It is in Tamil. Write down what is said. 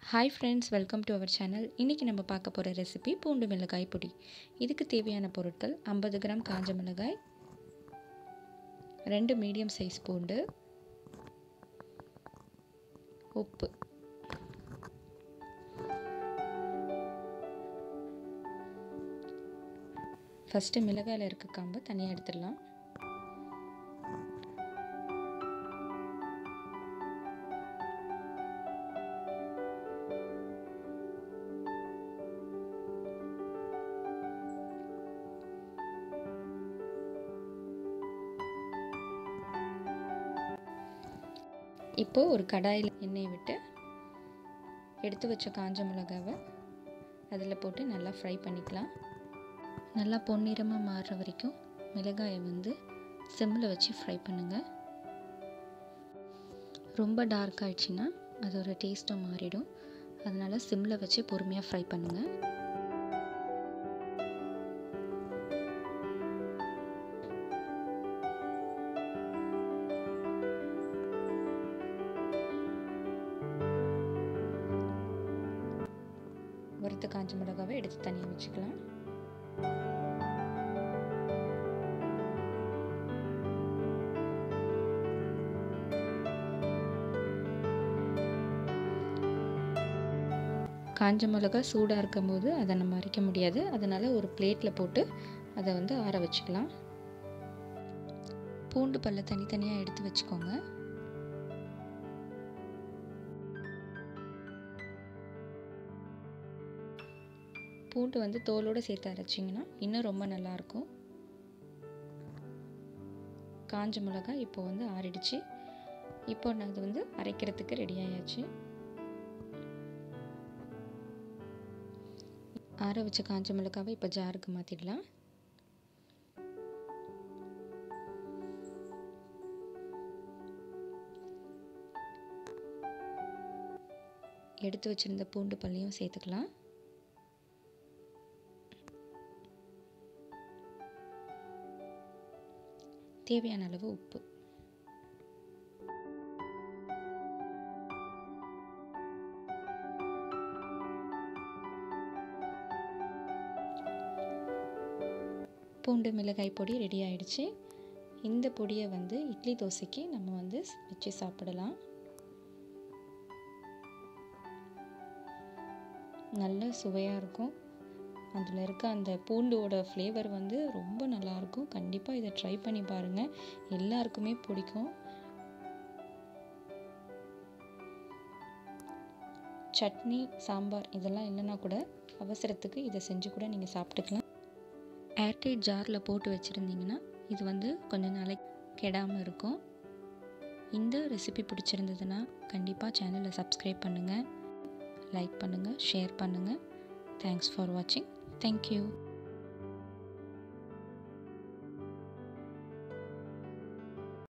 hi friends welcome to our channel இன்றைக்கி நம்ம பார்க்க போகிற ரெசிபி பூண்டு மிளகாய் பொடி இதுக்கு தேவையான பொருட்கள் ஐம்பது கிராம் காஞ்ச மிளகாய் ரெண்டு மீடியம் சைஸ் பூண்டு உப்பு ஃபஸ்ட்டு மிளகாயில் இருக்க காம்பை தனியாக எடுத்துடலாம் இப்போது ஒரு கடாயில் எண்ணெயை விட்டு எடுத்து வச்ச காஞ்ச மிளகாவை அதில் போட்டு நல்லா ஃப்ரை பண்ணிக்கலாம் நல்லா பொன்னிறமாக மாறுற வரைக்கும் மிளகாயை வந்து சிம்மில் வச்சு ஃப்ரை பண்ணுங்கள் ரொம்ப டார்க் ஆயிடுச்சுன்னா அதோட டேஸ்ட்டும் மாறிடும் அதனால் சிம்மில் வச்சு பொறுமையாக ஃப்ரை பண்ணுங்கள் வறுத்த காஞ்ச மிளகாவை எடுத்து தனியாக வச்சுக்கலாம் காஞ்ச மிளகா சூடாக இருக்கும்போது அதை நம்ம அரைக்க முடியாது அதனால் ஒரு பிளேட்டில் போட்டு அதை வந்து ஆற வச்சுக்கலாம் பூண்டு பல்ல தனித்தனியாக எடுத்து வச்சுக்கோங்க பூண்டு வந்து தோலோடு சேர்த்து அரைச்சிங்கன்னா இன்னும் ரொம்ப நல்லாயிருக்கும் காஞ்ச மிளகாய் இப்போ வந்து ஆறிடுச்சு இப்போ நான் அது வந்து அரைக்கிறதுக்கு ரெடி ஆயாச்சு ஆற வச்ச காஞ்ச மிளகாவை இப்போ ஜாருக்கு மாற்றிடலாம் எடுத்து வச்சுருந்த பூண்டு பல்லையும் சேர்த்துக்கலாம் தேவையான அளவு உப்பு பூண்டு மிளகாய் பொடி ரெடி ஆயிடுச்சு இந்த பொடியை வந்து இட்லி தோசைக்கு நம்ம வந்து வச்சு சாப்பிடலாம் நல்ல சுவையாக இருக்கும் அதில் இருக்க அந்த பூண்டோட ஃப்ளேவர் வந்து ரொம்ப நல்லாயிருக்கும் கண்டிப்பாக இதை ட்ரை பண்ணி பாருங்கள் எல்லாருக்குமே பிடிக்கும் சட்னி சாம்பார் இதெல்லாம் இல்லைன்னா கூட அவசரத்துக்கு இதை செஞ்சு கூட நீங்கள் சாப்பிட்டுக்கலாம் ஏர்டைட் ஜாரில் போட்டு வச்சுருந்தீங்கன்னா இது வந்து கொஞ்ச நாளைக்கு கெடாமல் இருக்கும் இந்த ரெசிபி பிடிச்சிருந்ததுன்னா கண்டிப்பாக சேனலை சப்ஸ்கிரைப் பண்ணுங்கள் லைக் பண்ணுங்கள் ஷேர் பண்ணுங்கள் தேங்க்ஸ் ஃபார் வாட்சிங் தேங்க்யூ